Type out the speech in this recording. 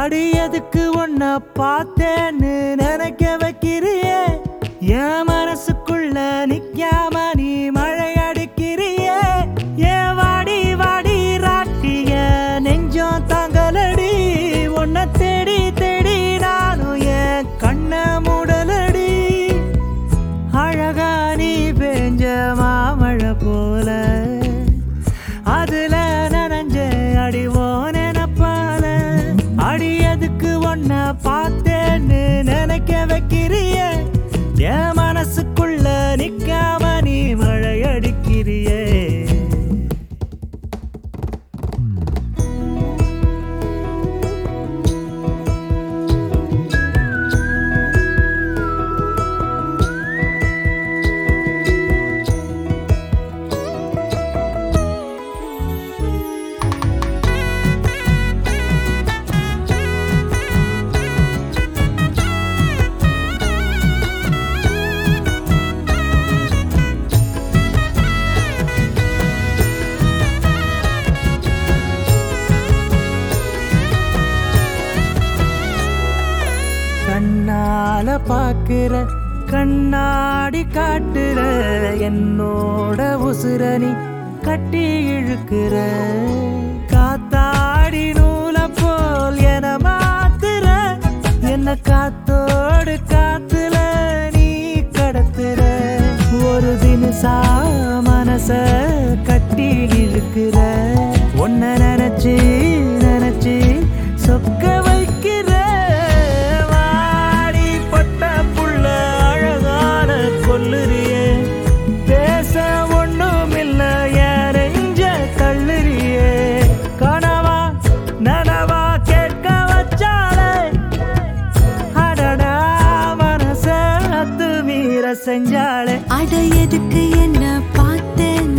அடி எதுக்கு உன்ன பார்த்தேன்னு நினைக்க வைக்கிறியே என் மனசுக்குள்ள நிக்காம நீ மழை அடிக்கிறியே ஏன் வாடி வாடி ராட்டிய நெஞ்சம் தாங்கலடி உன்னை தேடி தேடி நானும் என் கண்ண மூடலடி அழகா நீ பெஞ்ச மாமழை போல அதுல நனைஞ்ச அடிவோ நினப்பால அடி எதுக்கு ஒன்ன பார்த்தேன்னு நினைக்க வைக்கிறிய என் மனசுக்குள்ள நிக்காம நீ மழை அடிக்கிறியே கண்ணால பாக்குற கண்ணாடி காட்டுற என்னோட உசுரணி கட்டி இழுக்கிற காத்தாடி நூல போல் என மாத்துற என்ன காத்தோடு காத்துல நீ கடத்துற ஒரு தினசா மனச கட்டி இழுக்கிற உன்னை நினைச்சு நினைச்சு சொக்க வைக்கிற வாடி பட்ட புள்ள அழகான கொல்லுறியே பேச ஒண்ணும் இல்ல நெஞ்ச தள்ளுறியே கனவா நனவா கேட்க வச்சாலே அடடா மனச அத்து மீற செஞ்சாலே அட எதுக்கு என்ன பார்த்தேன்னு